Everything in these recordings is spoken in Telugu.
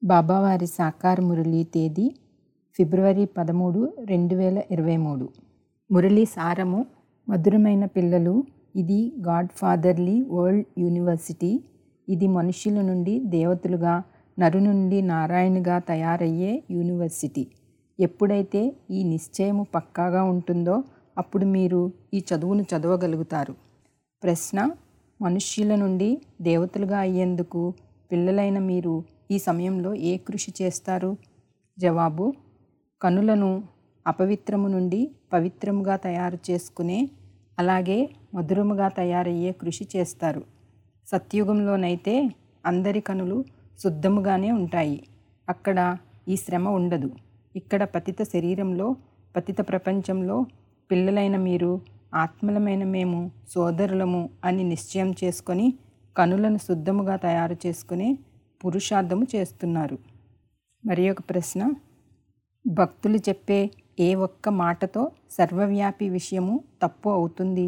బాబావారి సాకార మురళీ తేదీ ఫిబ్రవరి పదమూడు రెండు వేల ఇరవై మూడు మురళీ సారము మధురమైన పిల్లలు ఇది గాడ్ ఫాదర్లీ వరల్డ్ యూనివర్సిటీ ఇది మనుష్యుల నుండి దేవతలుగా నరు నుండి నారాయణగా తయారయ్యే యూనివర్సిటీ ఎప్పుడైతే ఈ నిశ్చయము పక్కాగా ఉంటుందో అప్పుడు మీరు ఈ చదువును చదవగలుగుతారు ప్రశ్న మనుష్యుల నుండి దేవతలుగా అయ్యేందుకు పిల్లలైన మీరు ఈ సమయంలో ఏ కృషి చేస్తారు జవాబు కనులను అపవిత్రము నుండి పవిత్రముగా తయారు చేసుకునే అలాగే మధురముగా తయారయ్యే కృషి చేస్తారు సత్యుగంలోనైతే అందరి కనులు శుద్ధముగానే ఉంటాయి అక్కడ ఈ శ్రమ ఉండదు ఇక్కడ పతిత శరీరంలో పతిత ప్రపంచంలో పిల్లలైన మీరు ఆత్మలమైన మేము సోదరులము అని నిశ్చయం చేసుకొని కనులను శుద్ధముగా తయారు చేసుకుని పురుషార్థము చేస్తున్నారు మరి ఒక ప్రశ్న భక్తులు చెప్పే ఏ ఒక్క మాటతో సర్వవ్యాపి విషయము తప్పు అవుతుంది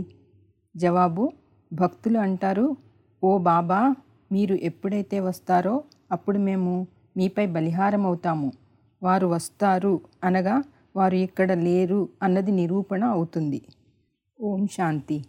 జవాబు భక్తులు అంటారు ఓ బాబా మీరు ఎప్పుడైతే వస్తారో అప్పుడు మేము మీపై బలిహారం అవుతాము వారు వస్తారు అనగా వారు ఇక్కడ లేరు అన్నది నిరూపణ అవుతుంది ఓం శాంతి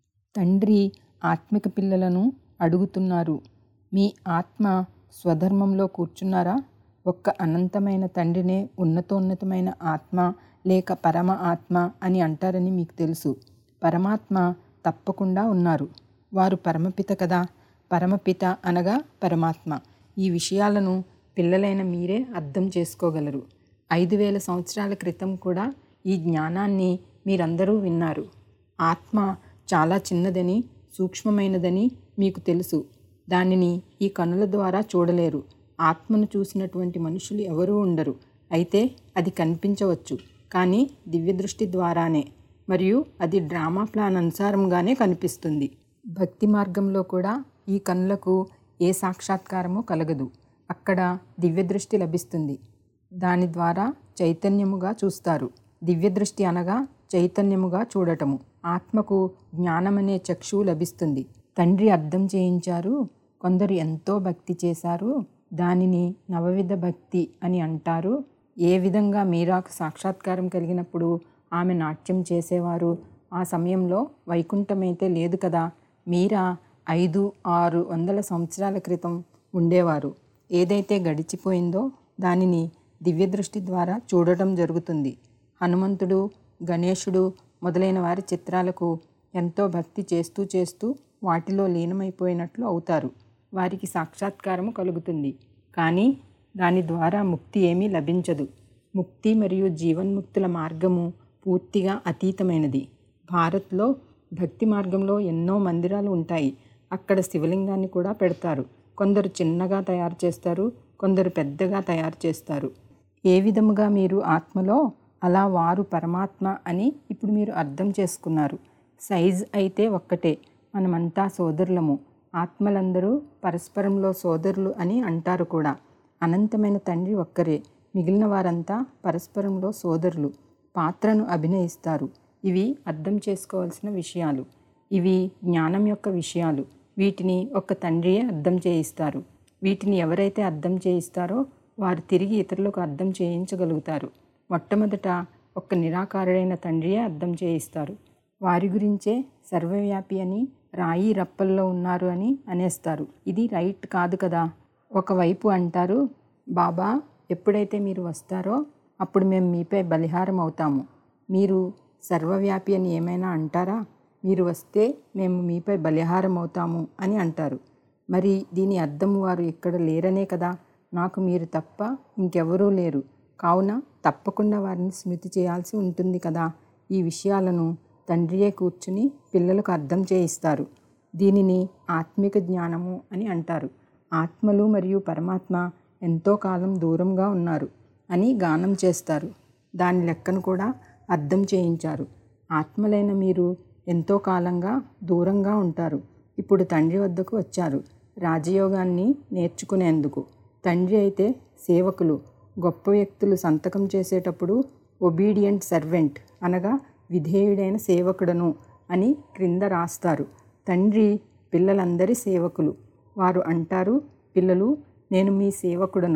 తండ్రి ఆత్మిక పిల్లలను అడుగుతున్నారు మీ ఆత్మ స్వధర్మంలో కూర్చున్నారా ఒక్క అనంతమైన తండ్రినే ఉన్నతోన్నతమైన ఆత్మ లేక పరమ ఆత్మ అని అంటారని మీకు తెలుసు పరమాత్మ తప్పకుండా ఉన్నారు వారు పరమపిత కదా పరమపిత అనగా పరమాత్మ ఈ విషయాలను పిల్లలైన మీరే అర్థం చేసుకోగలరు ఐదు వేల సంవత్సరాల క్రితం కూడా ఈ జ్ఞానాన్ని మీరందరూ విన్నారు ఆత్మ చాలా చిన్నదని సూక్ష్మమైనదని మీకు తెలుసు దానిని ఈ కనుల ద్వారా చూడలేరు ఆత్మను చూసినటువంటి మనుషులు ఎవరూ ఉండరు అయితే అది కనిపించవచ్చు కానీ దివ్యదృష్టి ద్వారానే మరియు అది డ్రామా ప్లాన్ అనుసారంగానే కనిపిస్తుంది భక్తి మార్గంలో కూడా ఈ కనులకు ఏ సాక్షాత్కారము కలగదు అక్కడ దివ్యదృష్టి లభిస్తుంది దాని ద్వారా చైతన్యముగా చూస్తారు దివ్యదృష్టి అనగా చైతన్యముగా చూడటము ఆత్మకు జ్ఞానమనే చక్షువు లభిస్తుంది తండ్రి అర్థం చేయించారు కొందరు ఎంతో భక్తి చేశారు దానిని నవవిధ భక్తి అని అంటారు ఏ విధంగా మీరాకు సాక్షాత్కారం కలిగినప్పుడు ఆమె నాట్యం చేసేవారు ఆ సమయంలో వైకుంఠమైతే లేదు కదా మీరా ఐదు ఆరు వందల సంవత్సరాల క్రితం ఉండేవారు ఏదైతే గడిచిపోయిందో దానిని దివ్యదృష్టి ద్వారా చూడటం జరుగుతుంది హనుమంతుడు గణేశుడు మొదలైన వారి చిత్రాలకు ఎంతో భక్తి చేస్తూ చేస్తూ వాటిలో లీనమైపోయినట్లు అవుతారు వారికి సాక్షాత్కారము కలుగుతుంది కానీ దాని ద్వారా ముక్తి ఏమీ లభించదు ముక్తి మరియు జీవన్ముక్తుల మార్గము పూర్తిగా అతీతమైనది భారత్లో భక్తి మార్గంలో ఎన్నో మందిరాలు ఉంటాయి అక్కడ శివలింగాన్ని కూడా పెడతారు కొందరు చిన్నగా తయారు చేస్తారు కొందరు పెద్దగా తయారు చేస్తారు ఏ విధముగా మీరు ఆత్మలో అలా వారు పరమాత్మ అని ఇప్పుడు మీరు అర్థం చేసుకున్నారు సైజ్ అయితే ఒక్కటే మనమంతా సోదరులము ఆత్మలందరూ పరస్పరంలో సోదరులు అని అంటారు కూడా అనంతమైన తండ్రి ఒక్కరే మిగిలిన వారంతా పరస్పరంలో సోదరులు పాత్రను అభినయిస్తారు ఇవి అర్థం చేసుకోవాల్సిన విషయాలు ఇవి జ్ఞానం యొక్క విషయాలు వీటిని ఒక తండ్రియే అర్థం చేయిస్తారు వీటిని ఎవరైతే అర్థం చేయిస్తారో వారు తిరిగి ఇతరులకు అర్థం చేయించగలుగుతారు మొట్టమొదట ఒక్క నిరాకారుడైన తండ్రియే అర్థం చేయిస్తారు వారి గురించే సర్వవ్యాపి అని రాయి రప్పల్లో ఉన్నారు అని అనేస్తారు ఇది రైట్ కాదు కదా ఒకవైపు అంటారు బాబా ఎప్పుడైతే మీరు వస్తారో అప్పుడు మేము మీపై బలిహారం అవుతాము మీరు సర్వవ్యాపి అని ఏమైనా అంటారా మీరు వస్తే మేము మీపై బలిహారం అవుతాము అని అంటారు మరి దీని అర్థం వారు ఇక్కడ లేరనే కదా నాకు మీరు తప్ప ఇంకెవరూ లేరు కావున తప్పకుండా వారిని స్మృతి చేయాల్సి ఉంటుంది కదా ఈ విషయాలను తండ్రియే కూర్చుని పిల్లలకు అర్థం చేయిస్తారు దీనిని ఆత్మిక జ్ఞానము అని అంటారు ఆత్మలు మరియు పరమాత్మ ఎంతో కాలం దూరంగా ఉన్నారు అని గానం చేస్తారు దాని లెక్కను కూడా అర్థం చేయించారు ఆత్మలైన మీరు ఎంతో కాలంగా దూరంగా ఉంటారు ఇప్పుడు తండ్రి వద్దకు వచ్చారు రాజయోగాన్ని నేర్చుకునేందుకు తండ్రి అయితే సేవకులు గొప్ప వ్యక్తులు సంతకం చేసేటప్పుడు ఒబీడియంట్ సర్వెంట్ అనగా విధేయుడైన సేవకుడను అని క్రింద రాస్తారు తండ్రి పిల్లలందరి సేవకులు వారు అంటారు పిల్లలు నేను మీ సేవకుడను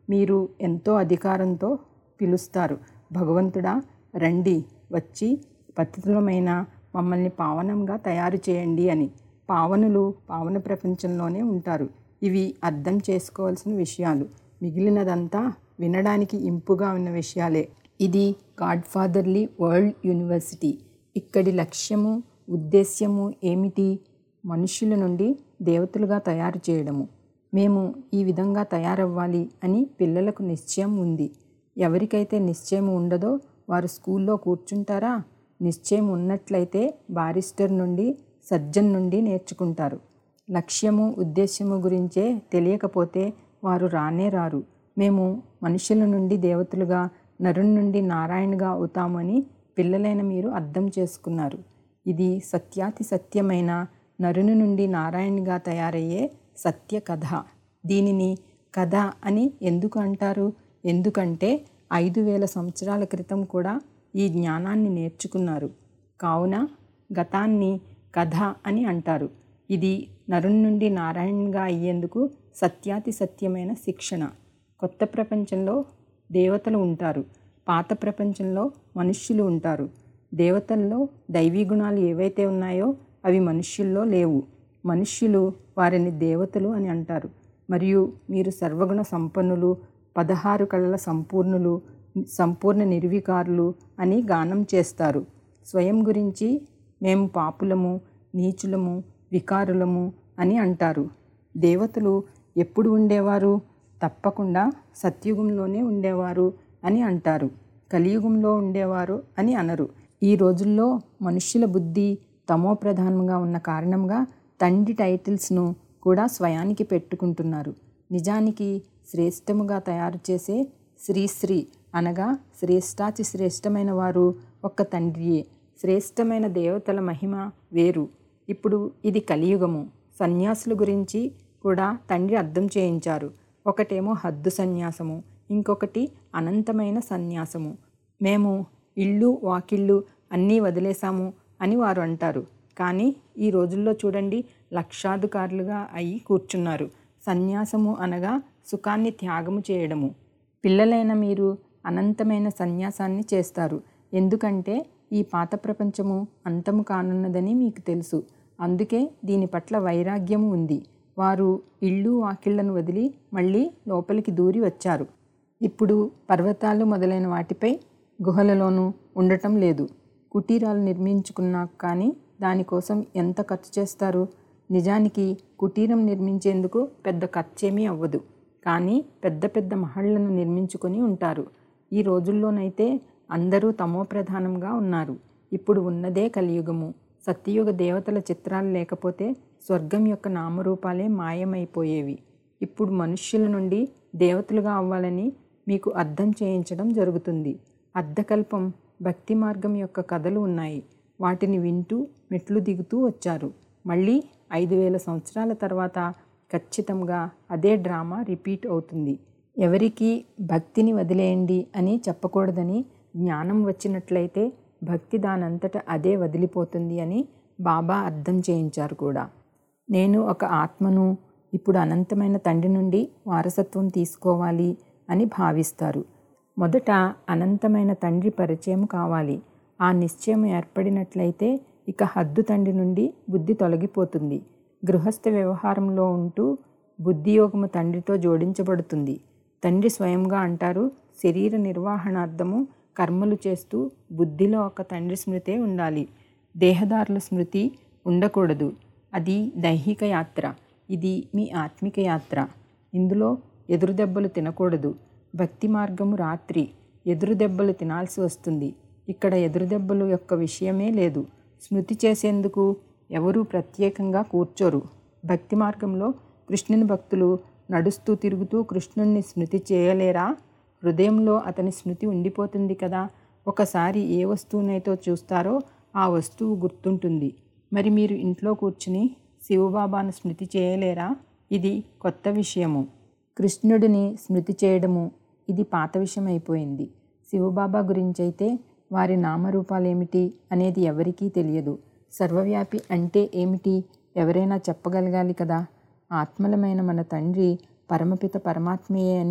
మీరు ఎంతో అధికారంతో పిలుస్తారు భగవంతుడా రండి వచ్చి పతితులమైన మమ్మల్ని పావనంగా తయారు చేయండి అని పావనులు పావన ప్రపంచంలోనే ఉంటారు ఇవి అర్థం చేసుకోవాల్సిన విషయాలు మిగిలినదంతా వినడానికి ఇంపుగా ఉన్న విషయాలే ఇది గాడ్ ఫాదర్లీ వరల్డ్ యూనివర్సిటీ ఇక్కడి లక్ష్యము ఉద్దేశ్యము ఏమిటి మనుష్యుల నుండి దేవతలుగా తయారు చేయడము మేము ఈ విధంగా తయారవ్వాలి అని పిల్లలకు నిశ్చయం ఉంది ఎవరికైతే నిశ్చయం ఉండదో వారు స్కూల్లో కూర్చుంటారా నిశ్చయం ఉన్నట్లయితే బారిస్టర్ నుండి సర్జన్ నుండి నేర్చుకుంటారు లక్ష్యము ఉద్దేశ్యము గురించే తెలియకపోతే వారు రానే రారు మేము మనుషుల నుండి దేవతలుగా నరుని నుండి నారాయణగా అవుతామని పిల్లలైన మీరు అర్థం చేసుకున్నారు ఇది సత్యాతి సత్యమైన నరుని నుండి నారాయణగా తయారయ్యే సత్య కథ దీనిని కథ అని ఎందుకు అంటారు ఎందుకంటే ఐదు వేల సంవత్సరాల క్రితం కూడా ఈ జ్ఞానాన్ని నేర్చుకున్నారు కావున గతాన్ని కథ అని అంటారు ఇది నరుని నుండి నారాయణగా అయ్యేందుకు సత్యాతి సత్యమైన శిక్షణ కొత్త ప్రపంచంలో దేవతలు ఉంటారు పాత ప్రపంచంలో మనుష్యులు ఉంటారు దేవతల్లో దైవీ గుణాలు ఏవైతే ఉన్నాయో అవి మనుష్యుల్లో లేవు మనుష్యులు వారిని దేవతలు అని అంటారు మరియు మీరు సర్వగుణ సంపన్నులు పదహారు కళల సంపూర్ణులు సంపూర్ణ నిర్వికారులు అని గానం చేస్తారు స్వయం గురించి మేము పాపులము నీచులము వికారులము అని అంటారు దేవతలు ఎప్పుడు ఉండేవారు తప్పకుండా సత్యుగంలోనే ఉండేవారు అని అంటారు కలియుగంలో ఉండేవారు అని అనరు ఈ రోజుల్లో మనుష్యుల బుద్ధి తమో ప్రధానంగా ఉన్న కారణంగా తండ్రి టైటిల్స్ను కూడా స్వయానికి పెట్టుకుంటున్నారు నిజానికి శ్రేష్టముగా తయారు చేసే శ్రీశ్రీ అనగా శ్రేష్టాచి శ్రేష్టమైన వారు ఒక్క తండ్రియే శ్రేష్టమైన దేవతల మహిమ వేరు ఇప్పుడు ఇది కలియుగము సన్యాసుల గురించి కూడా తండ్రి అర్థం చేయించారు ఒకటేమో హద్దు సన్యాసము ఇంకొకటి అనంతమైన సన్యాసము మేము ఇళ్ళు వాకిళ్ళు అన్నీ వదిలేశాము అని వారు అంటారు కానీ ఈ రోజుల్లో చూడండి లక్షాధికారులుగా అయి కూర్చున్నారు సన్యాసము అనగా సుఖాన్ని త్యాగము చేయడము పిల్లలైన మీరు అనంతమైన సన్యాసాన్ని చేస్తారు ఎందుకంటే ఈ పాత ప్రపంచము అంతము కానున్నదని మీకు తెలుసు అందుకే దీని పట్ల వైరాగ్యము ఉంది వారు ఇళ్ళు వాకిళ్లను వదిలి మళ్ళీ లోపలికి దూరి వచ్చారు ఇప్పుడు పర్వతాలు మొదలైన వాటిపై గుహలలోనూ ఉండటం లేదు కుటీరాలు నిర్మించుకున్నాక కానీ దానికోసం ఎంత ఖర్చు చేస్తారు నిజానికి కుటీరం నిర్మించేందుకు పెద్ద ఖర్చేమీ అవ్వదు కానీ పెద్ద పెద్ద మహళ్లను నిర్మించుకొని ఉంటారు ఈ రోజుల్లోనైతే అందరూ తమో ప్రధానంగా ఉన్నారు ఇప్పుడు ఉన్నదే కలియుగము సత్యయుగ దేవతల చిత్రాలు లేకపోతే స్వర్గం యొక్క నామరూపాలే మాయమైపోయేవి ఇప్పుడు మనుష్యుల నుండి దేవతలుగా అవ్వాలని మీకు అర్థం చేయించడం జరుగుతుంది అర్ధకల్పం భక్తి మార్గం యొక్క కథలు ఉన్నాయి వాటిని వింటూ మెట్లు దిగుతూ వచ్చారు మళ్ళీ ఐదు వేల సంవత్సరాల తర్వాత ఖచ్చితంగా అదే డ్రామా రిపీట్ అవుతుంది ఎవరికి భక్తిని వదిలేయండి అని చెప్పకూడదని జ్ఞానం వచ్చినట్లయితే భక్తి దానంతట అదే వదిలిపోతుంది అని బాబా అర్థం చేయించారు కూడా నేను ఒక ఆత్మను ఇప్పుడు అనంతమైన తండ్రి నుండి వారసత్వం తీసుకోవాలి అని భావిస్తారు మొదట అనంతమైన తండ్రి పరిచయం కావాలి ఆ నిశ్చయం ఏర్పడినట్లయితే ఇక హద్దు తండ్రి నుండి బుద్ధి తొలగిపోతుంది గృహస్థ వ్యవహారంలో ఉంటూ బుద్ధియోగము తండ్రితో జోడించబడుతుంది తండ్రి స్వయంగా అంటారు శరీర నిర్వహణార్థము కర్మలు చేస్తూ బుద్ధిలో ఒక తండ్రి స్మృతే ఉండాలి దేహదారుల స్మృతి ఉండకూడదు అది దైహిక యాత్ర ఇది మీ ఆత్మిక యాత్ర ఇందులో ఎదురు దెబ్బలు తినకూడదు భక్తి మార్గము రాత్రి ఎదురు దెబ్బలు తినాల్సి వస్తుంది ఇక్కడ ఎదురు దెబ్బలు యొక్క విషయమే లేదు స్మృతి చేసేందుకు ఎవరూ ప్రత్యేకంగా కూర్చోరు భక్తి మార్గంలో కృష్ణుని భక్తులు నడుస్తూ తిరుగుతూ కృష్ణుణ్ణి స్మృతి చేయలేరా హృదయంలో అతని స్మృతి ఉండిపోతుంది కదా ఒకసారి ఏ వస్తువునైతే చూస్తారో ఆ వస్తువు గుర్తుంటుంది మరి మీరు ఇంట్లో కూర్చుని శివబాబాను స్మృతి చేయలేరా ఇది కొత్త విషయము కృష్ణుడిని స్మృతి చేయడము ఇది పాత విషయం అయిపోయింది శివబాబా గురించి అయితే వారి నామరూపాలు ఏమిటి అనేది ఎవరికీ తెలియదు సర్వవ్యాపి అంటే ఏమిటి ఎవరైనా చెప్పగలగాలి కదా ఆత్మలమైన మన తండ్రి పరమపిత పరమాత్మయే అని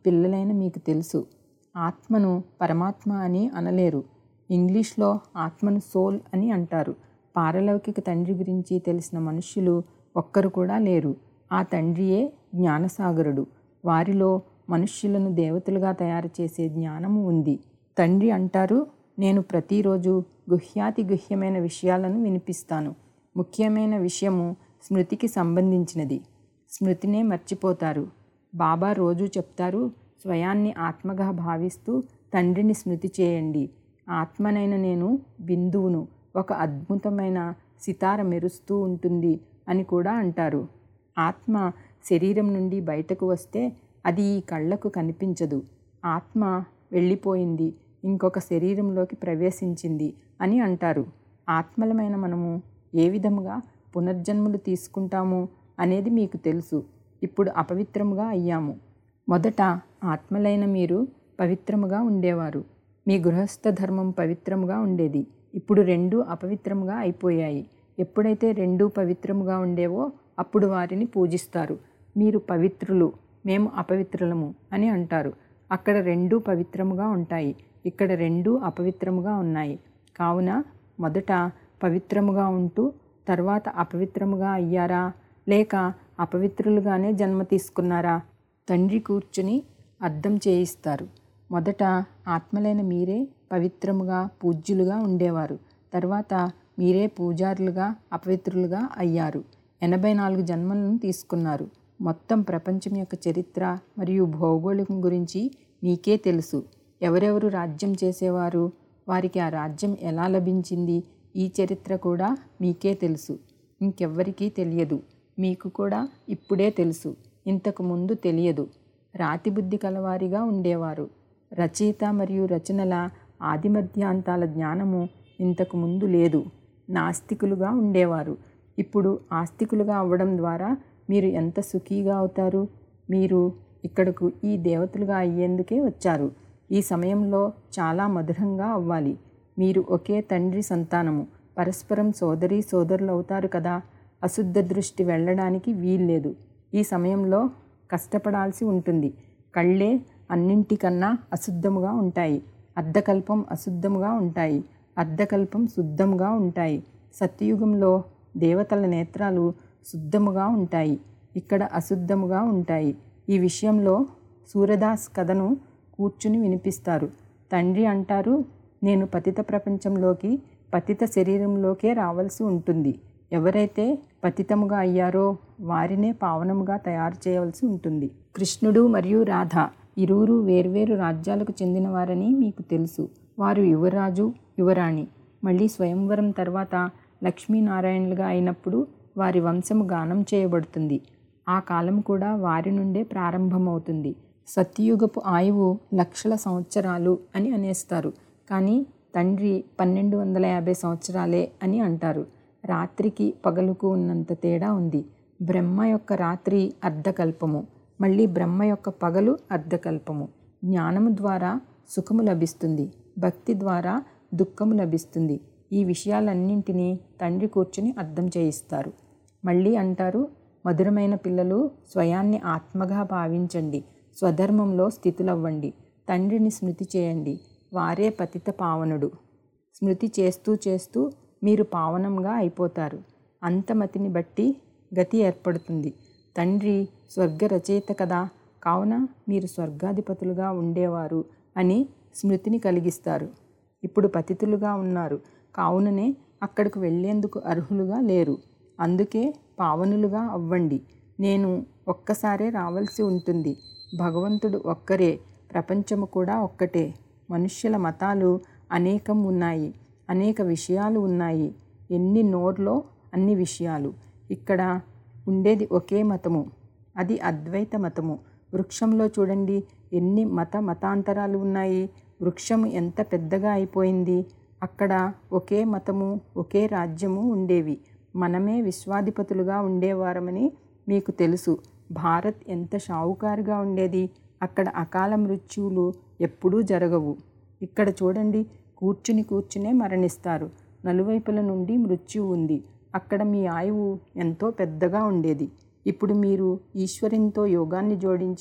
పిల్లలైన మీకు తెలుసు ఆత్మను పరమాత్మ అని అనలేరు ఇంగ్లీష్లో ఆత్మను సోల్ అని అంటారు పారలౌకిక తండ్రి గురించి తెలిసిన మనుష్యులు ఒక్కరు కూడా లేరు ఆ తండ్రియే జ్ఞానసాగరుడు వారిలో మనుష్యులను దేవతలుగా తయారు చేసే జ్ఞానము ఉంది తండ్రి అంటారు నేను ప్రతిరోజు గుహ్యాతి గుహ్యమైన విషయాలను వినిపిస్తాను ముఖ్యమైన విషయము స్మృతికి సంబంధించినది స్మృతినే మర్చిపోతారు బాబా రోజు చెప్తారు స్వయాన్ని ఆత్మగా భావిస్తూ తండ్రిని స్మృతి చేయండి ఆత్మనైన నేను బిందువును ఒక అద్భుతమైన సితార మెరుస్తూ ఉంటుంది అని కూడా అంటారు ఆత్మ శరీరం నుండి బయటకు వస్తే అది ఈ కళ్ళకు కనిపించదు ఆత్మ వెళ్ళిపోయింది ఇంకొక శరీరంలోకి ప్రవేశించింది అని అంటారు ఆత్మలమైన మనము ఏ విధముగా పునర్జన్మలు తీసుకుంటాము అనేది మీకు తెలుసు ఇప్పుడు అపవిత్రముగా అయ్యాము మొదట ఆత్మలైన మీరు పవిత్రముగా ఉండేవారు మీ గృహస్థ ధర్మం పవిత్రముగా ఉండేది ఇప్పుడు రెండు అపవిత్రముగా అయిపోయాయి ఎప్పుడైతే రెండు పవిత్రముగా ఉండేవో అప్పుడు వారిని పూజిస్తారు మీరు పవిత్రులు మేము అపవిత్రులము అని అంటారు అక్కడ రెండు పవిత్రముగా ఉంటాయి ఇక్కడ రెండు అపవిత్రముగా ఉన్నాయి కావున మొదట పవిత్రముగా ఉంటూ తర్వాత అపవిత్రముగా అయ్యారా లేక అపవిత్రులుగానే జన్మ తీసుకున్నారా తండ్రి కూర్చుని అర్థం చేయిస్తారు మొదట ఆత్మలైన మీరే పవిత్రముగా పూజ్యులుగా ఉండేవారు తర్వాత మీరే పూజారులుగా అపవిత్రులుగా అయ్యారు ఎనభై నాలుగు జన్మలను తీసుకున్నారు మొత్తం ప్రపంచం యొక్క చరిత్ర మరియు భౌగోళికం గురించి మీకే తెలుసు ఎవరెవరు రాజ్యం చేసేవారు వారికి ఆ రాజ్యం ఎలా లభించింది ఈ చరిత్ర కూడా మీకే తెలుసు ఇంకెవ్వరికీ తెలియదు మీకు కూడా ఇప్పుడే తెలుసు ఇంతకు ముందు తెలియదు రాతి బుద్ధి కలవారిగా ఉండేవారు రచయిత మరియు రచనల ఆదిమధ్యాంతాల జ్ఞానము ఇంతకు ముందు లేదు నాస్తికులుగా ఉండేవారు ఇప్పుడు ఆస్తికులుగా అవ్వడం ద్వారా మీరు ఎంత సుఖీగా అవుతారు మీరు ఇక్కడకు ఈ దేవతలుగా అయ్యేందుకే వచ్చారు ఈ సమయంలో చాలా మధురంగా అవ్వాలి మీరు ఒకే తండ్రి సంతానము పరస్పరం సోదరి సోదరులు అవుతారు కదా అశుద్ధ దృష్టి వెళ్ళడానికి వీల్లేదు ఈ సమయంలో కష్టపడాల్సి ఉంటుంది కళ్ళే అన్నింటికన్నా అశుద్ధముగా ఉంటాయి అర్ధకల్పం అశుద్ధముగా ఉంటాయి అర్ధకల్పం శుద్ధముగా ఉంటాయి సత్యయుగంలో దేవతల నేత్రాలు శుద్ధముగా ఉంటాయి ఇక్కడ అశుద్ధముగా ఉంటాయి ఈ విషయంలో సూరదాస్ కథను కూర్చుని వినిపిస్తారు తండ్రి అంటారు నేను పతిత ప్రపంచంలోకి పతిత శరీరంలోకే రావాల్సి ఉంటుంది ఎవరైతే పతితముగా అయ్యారో వారినే పావనముగా తయారు చేయవలసి ఉంటుంది కృష్ణుడు మరియు రాధ ఇరువురు వేర్వేరు రాజ్యాలకు చెందినవారని మీకు తెలుసు వారు యువరాజు యువరాణి మళ్ళీ స్వయంవరం తర్వాత లక్ష్మీనారాయణులుగా అయినప్పుడు వారి వంశము గానం చేయబడుతుంది ఆ కాలం కూడా వారి నుండే ప్రారంభమవుతుంది సత్యయుగపు ఆయువు లక్షల సంవత్సరాలు అని అనేస్తారు కానీ తండ్రి పన్నెండు వందల యాభై సంవత్సరాలే అని అంటారు రాత్రికి పగలుకు ఉన్నంత తేడా ఉంది బ్రహ్మ యొక్క రాత్రి అర్ధకల్పము మళ్ళీ బ్రహ్మ యొక్క పగలు అర్ధకల్పము జ్ఞానము ద్వారా సుఖము లభిస్తుంది భక్తి ద్వారా దుఃఖము లభిస్తుంది ఈ విషయాలన్నింటినీ తండ్రి కూర్చుని అర్థం చేయిస్తారు మళ్ళీ అంటారు మధురమైన పిల్లలు స్వయాన్ని ఆత్మగా భావించండి స్వధర్మంలో స్థితులవ్వండి తండ్రిని స్మృతి చేయండి వారే పతిత పావనుడు స్మృతి చేస్తూ చేస్తూ మీరు పావనంగా అయిపోతారు అంతమతిని బట్టి గతి ఏర్పడుతుంది తండ్రి స్వర్గ రచయిత కదా కావున మీరు స్వర్గాధిపతులుగా ఉండేవారు అని స్మృతిని కలిగిస్తారు ఇప్పుడు పతితులుగా ఉన్నారు కావుననే అక్కడికి వెళ్ళేందుకు అర్హులుగా లేరు అందుకే పావనులుగా అవ్వండి నేను ఒక్కసారే రావాల్సి ఉంటుంది భగవంతుడు ఒక్కరే ప్రపంచము కూడా ఒక్కటే మనుష్యుల మతాలు అనేకం ఉన్నాయి అనేక విషయాలు ఉన్నాయి ఎన్ని నోర్లో అన్ని విషయాలు ఇక్కడ ఉండేది ఒకే మతము అది అద్వైత మతము వృక్షంలో చూడండి ఎన్ని మత మతాంతరాలు ఉన్నాయి వృక్షము ఎంత పెద్దగా అయిపోయింది అక్కడ ఒకే మతము ఒకే రాజ్యము ఉండేవి మనమే విశ్వాధిపతులుగా ఉండేవారమని మీకు తెలుసు భారత్ ఎంత షావుకారుగా ఉండేది అక్కడ అకాల మృత్యువులు ఎప్పుడూ జరగవు ఇక్కడ చూడండి కూర్చుని కూర్చునే మరణిస్తారు నలువైపుల నుండి మృత్యువు ఉంది అక్కడ మీ ఆయువు ఎంతో పెద్దగా ఉండేది ఇప్పుడు మీరు ఈశ్వరునితో యోగాన్ని జోడించి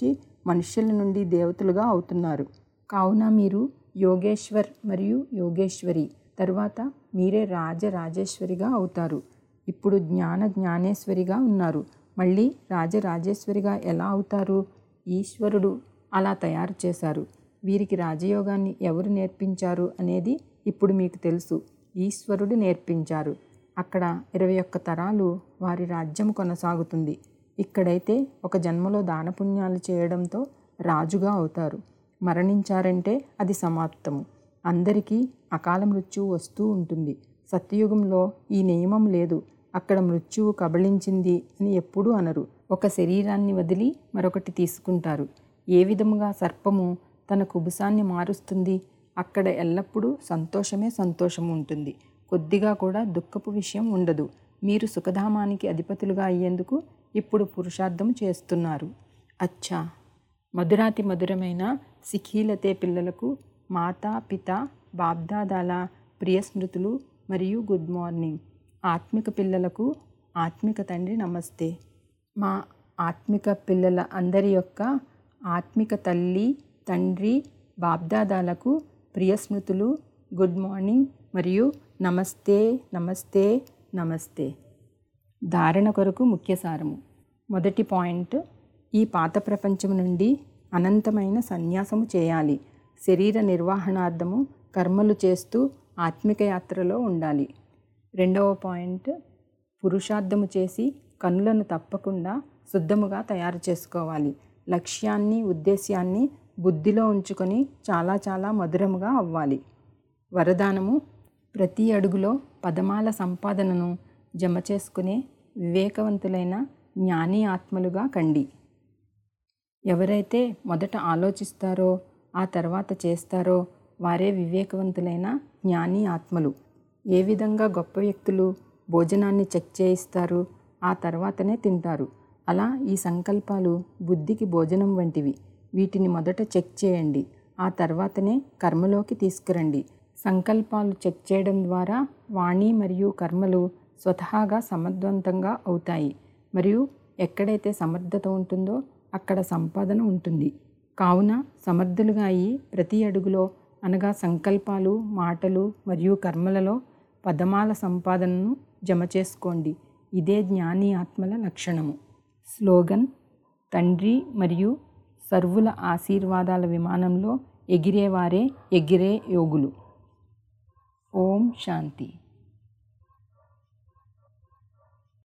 మనుష్యుల నుండి దేవతలుగా అవుతున్నారు కావున మీరు యోగేశ్వర్ మరియు యోగేశ్వరి తరువాత మీరే రాజరాజేశ్వరిగా అవుతారు ఇప్పుడు జ్ఞాన జ్ఞానేశ్వరిగా ఉన్నారు మళ్ళీ రాజరాజేశ్వరిగా ఎలా అవుతారు ఈశ్వరుడు అలా తయారు చేశారు వీరికి రాజయోగాన్ని ఎవరు నేర్పించారు అనేది ఇప్పుడు మీకు తెలుసు ఈశ్వరుడు నేర్పించారు అక్కడ ఇరవై ఒక్క తరాలు వారి రాజ్యం కొనసాగుతుంది ఇక్కడైతే ఒక జన్మలో దానపుణ్యాలు చేయడంతో రాజుగా అవుతారు మరణించారంటే అది సమాప్తము అందరికీ అకాల మృత్యువు వస్తూ ఉంటుంది సత్యయుగంలో ఈ నియమం లేదు అక్కడ మృత్యువు కబళించింది అని ఎప్పుడూ అనరు ఒక శరీరాన్ని వదిలి మరొకటి తీసుకుంటారు ఏ విధముగా సర్పము తన కుబుసాన్ని మారుస్తుంది అక్కడ ఎల్లప్పుడూ సంతోషమే సంతోషం ఉంటుంది కొద్దిగా కూడా దుఃఖపు విషయం ఉండదు మీరు సుఖధామానికి అధిపతులుగా అయ్యేందుకు ఇప్పుడు పురుషార్థం చేస్తున్నారు అచ్చా మధురాతి మధురమైన సిఖీలతే పిల్లలకు మాతా పిత బాబ్దాదాల ప్రియ స్మృతులు మరియు గుడ్ మార్నింగ్ ఆత్మిక పిల్లలకు ఆత్మిక తండ్రి నమస్తే మా ఆత్మిక పిల్లల అందరి యొక్క ఆత్మిక తల్లి తండ్రి బాబ్దాదాలకు ప్రియ స్మృతులు గుడ్ మార్నింగ్ మరియు నమస్తే నమస్తే నమస్తే ధారణ కొరకు ముఖ్య సారము మొదటి పాయింట్ ఈ పాత ప్రపంచం నుండి అనంతమైన సన్యాసము చేయాలి శరీర నిర్వహణార్థము కర్మలు చేస్తూ ఆత్మిక యాత్రలో ఉండాలి రెండవ పాయింట్ పురుషార్థము చేసి కనులను తప్పకుండా శుద్ధముగా తయారు చేసుకోవాలి లక్ష్యాన్ని ఉద్దేశ్యాన్ని బుద్ధిలో ఉంచుకొని చాలా చాలా మధురముగా అవ్వాలి వరదానము ప్రతి అడుగులో పదమాల సంపాదనను జమ చేసుకునే వివేకవంతులైన జ్ఞాని ఆత్మలుగా కండి ఎవరైతే మొదట ఆలోచిస్తారో ఆ తర్వాత చేస్తారో వారే వివేకవంతులైన జ్ఞాని ఆత్మలు ఏ విధంగా గొప్ప వ్యక్తులు భోజనాన్ని చెక్ చేయిస్తారు ఆ తర్వాతనే తింటారు అలా ఈ సంకల్పాలు బుద్ధికి భోజనం వంటివి వీటిని మొదట చెక్ చేయండి ఆ తర్వాతనే కర్మలోకి తీసుకురండి సంకల్పాలు చెక్ చేయడం ద్వారా వాణి మరియు కర్మలు స్వతహాగా సమర్థవంతంగా అవుతాయి మరియు ఎక్కడైతే సమర్థత ఉంటుందో అక్కడ సంపాదన ఉంటుంది కావున సమర్థులుగా అయి ప్రతి అడుగులో అనగా సంకల్పాలు మాటలు మరియు కర్మలలో పదమాల సంపాదనను జమ చేసుకోండి ఇదే జ్ఞాని ఆత్మల లక్షణము స్లోగన్ తండ్రి మరియు సర్వుల ఆశీర్వాదాల విమానంలో ఎగిరేవారే ఎగిరే యోగులు ఓం శాంతి